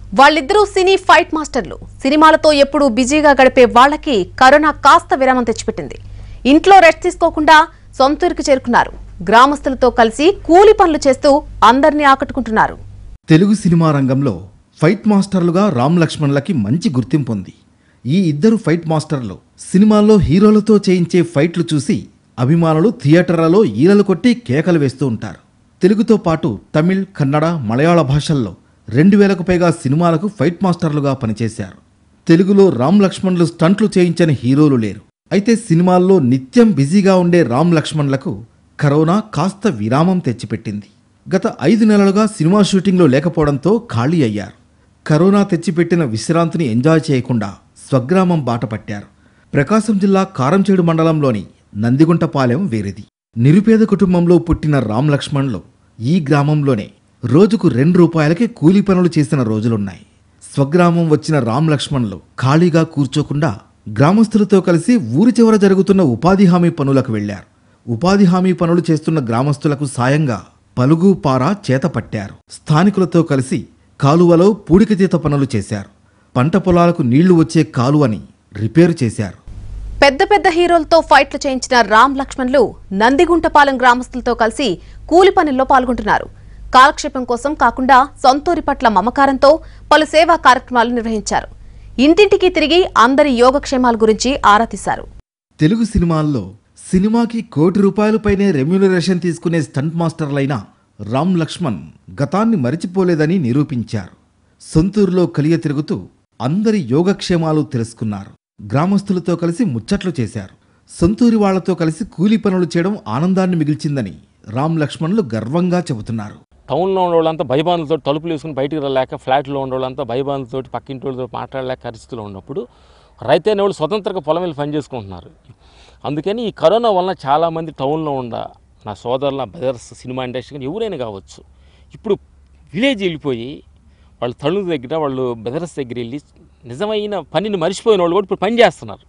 వాళ్ళిద్దరూ సినీ ఫైట్ మాస్టర్లు సినిమాలతో ఎప్పుడూ బిజీగా గడిపే వాళ్ళకి కరోనా కాస్త విరామం తెచ్చిపెట్టింది ఇంట్లో రెస్ట్ తీసుకోకుండా సొంతూరికి చేరుకున్నారు గ్రామస్తులతో కలిసి కూలి పనులు చేస్తూ అందరినీ ఆకట్టుకుంటున్నారు తెలుగు సినిమా రంగంలో ఫైట్ మాస్టర్లుగా రామ్ లక్ష్మణ్లకి మంచి గుర్తింపు ఉంది ఈ ఇద్దరు ఫైట్ మాస్టర్లు సినిమాల్లో హీరోలతో చేయించే ఫైట్లు చూసి అభిమానులు థియేటర్లలో ఈలలు కొట్టి కేకలు వేస్తూ ఉంటారు తెలుగుతో పాటు తమిళ్ కన్నడ మలయాళ భాషల్లో రెండు వేలకు పైగా సినిమాలకు ఫైట్ మాస్టర్లుగా పనిచేశారు తెలుగులో రామ్ లక్ష్మణ్లు స్టంట్లు చేయించని హీరోలు లేరు అయితే సినిమాల్లో నిత్యం బిజీగా ఉండే రామ్ లక్ష్మణ్లకు కరోనా కాస్త విరామం తెచ్చిపెట్టింది గత ఐదు నెలలుగా సినిమా షూటింగ్లో లేకపోవడంతో ఖాళీ అయ్యారు కరోనా తెచ్చిపెట్టిన విశ్రాంతిని ఎంజాయ్ చేయకుండా స్వగ్రామం బాట పట్టారు ప్రకాశం జిల్లా కారంచేడు మండలంలోని నందిగుంటపాలెం వేరేది నిరుపేద కుటుంబంలో పుట్టిన రామ్ లక్ష్మణ్లు ఈ గ్రామంలోనే రోజుకు రెండు రూపాయలకి కూలీ పనులు చేసిన రోజులున్నాయి స్వగ్రామం వచ్చిన రామ్ లక్ష్మణ్లు ఖాళీగా కూర్చోకుండా గ్రామస్తులతో కలిసి ఊరి చివర జరుగుతున్న ఉపాధి హామీ పనులకు వెళ్లారు ఉపాధి హామీ పనులు చేస్తున్న గ్రామస్తులకు సాయంగా పలుగు పార చేత పట్టారు స్థానికులతో కలిసి కాలువలో పూడికతీత పనులు చేశారు పంట పొలాలకు నీళ్లు వచ్చే కాలువని రిపేరు చేశారు పెద్ద పెద్ద హీరోలతో ఫైట్లు చేయించిన రామ్ లక్ష్మణ్లు నందిగుంటపాలెం గ్రామస్తులతో కలిసి కూలి పనుల్లో పాల్గొంటున్నారు కాలక్షేపం కోసం కాకుండా సొంతూరి పట్ల మమకారంతో పలు సేవా కార్యక్రమాలు నిర్వహించారు ఇంటింటికి తిరిగి అందరి యోగక్షేమాల గురించి ఆరా తీశారు తెలుగు సినిమాల్లో సినిమాకి కోటి రూపాయల పైనే రెమ్యునరేషన్ తీసుకునే స్టంట్ మాస్టర్లైన రామ్ లక్ష్మణ్ గతాన్ని మరిచిపోలేదని నిరూపించారు సొంతూరులో కలియ తిరుగుతూ అందరి యోగక్షేమాలు తెలుసుకున్నారు గ్రామస్తులతో కలిసి ముచ్చట్లు చేశారు సొంతూరి వాళ్లతో కలిసి కూలీ పనులు చేయడం ఆనందాన్ని మిగిల్చిందని రామ్ లక్ష్మణ్లు గర్వంగా చెబుతున్నారు టౌన్లో ఉన్న వాళ్ళంతా భయబాంధులతో తలుపులు వేసుకుని బయటికి రాలేక ఫ్లాట్లో ఉన్న వాళ్ళంతా భయబాంధులతో పక్కింటి వాళ్ళతో మాట్లాడలేక పరిస్థితిలో ఉన్నప్పుడు రైతు అనే వాళ్ళు స్వతంత్రంగా పొలం వెళ్ళి పని చేసుకుంటున్నారు అందుకని ఈ కరోనా వలన చాలామంది టౌన్లో ఉండ నా సోదరుల బ్రదర్స్ సినిమా ఇండస్ట్రీ కానీ ఎవరైనా కావచ్చు ఇప్పుడు విలేజ్ వెళ్ళిపోయి వాళ్ళ తల్లుల దగ్గర వాళ్ళు బ్రదర్స్ దగ్గర వెళ్ళి నిజమైన పనిని మర్చిపోయిన వాళ్ళు కూడా ఇప్పుడు పని చేస్తున్నారు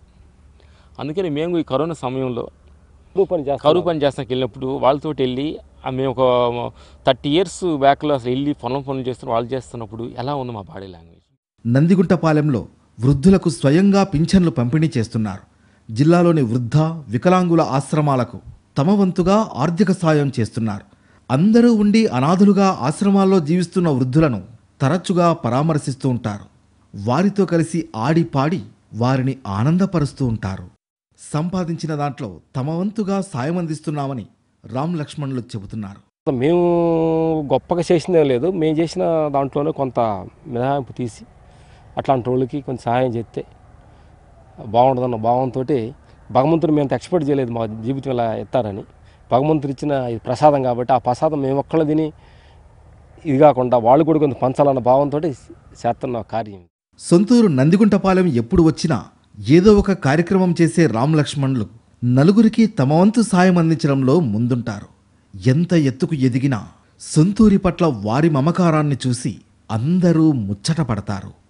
అందుకని మేము ఈ కరోనా సమయంలో కరువు పని చేస్తాం కరువు పని చేస్తానికి వెళ్ళినప్పుడు వాళ్ళతో వెళ్ళి ఆ మేము ఒక థర్టీ ఇయర్స్ బ్యాక్లో అసలు వెళ్ళి పొలం పనులు చేస్తున్న వాళ్ళు చేస్తున్నప్పుడు ఎలా ఉంది మా బాడీ లాంగ్వేజ్ నందిగుంటపాలెంలో వృద్ధులకు స్వయంగా పింఛన్లు పంపిణీ చేస్తున్నారు జిల్లాలోని వృద్ధ వికలాంగుల ఆశ్రమాలకు తమ వంతుగా ఆర్థిక సాయం చేస్తున్నారు అందరూ ఉండి అనాథులుగా ఆశ్రమాల్లో జీవిస్తున్న వృద్ధులను తరచుగా పరామర్శిస్తూ ఉంటారు వారితో కలిసి ఆడి పాడి వారిని ఆనందపరుస్తూ ఉంటారు సంపాదించిన దాంట్లో తమ వంతుగా సాయం అందిస్తున్నామని రామ్ లక్ష్మణులు చెబుతున్నారు మేము గొప్పగా చేసిందే లేదు మేము చేసిన దాంట్లోనే కొంత మినహాయింపు తీసి అట్లాంటి వాళ్ళకి కొంచెం సహాయం చేస్తే బాగుంటుందన్న భావంతో భగవంతుడు మేము ఎక్స్పెక్ట్ చేయలేదు మా జీవితం ఇలా ఎత్తారని భగవంతుడు ఇచ్చిన ఇది ప్రసాదం కాబట్టి ఆ ప్రసాదం మేము ఒక్కళ్ళు తిని ఇది కాకుండా వాళ్ళు కూడా కొంచెం పంచాలన్న భావంతో చేస్తున్న కార్యం సొంతూరు నందిగుంటపాలెం ఎప్పుడు వచ్చినా ఏదో ఒక కార్యక్రమం చేసే రామ్ లక్ష్మణులు నలుగురికి తమ వంతు సాయం అందించడంలో ముందుంటారు ఎంత ఎత్తుకు ఎదిగినా సొంతూరి పట్ల వారి మమకారాన్ని చూసి అందరూ ముచ్చట పడతారు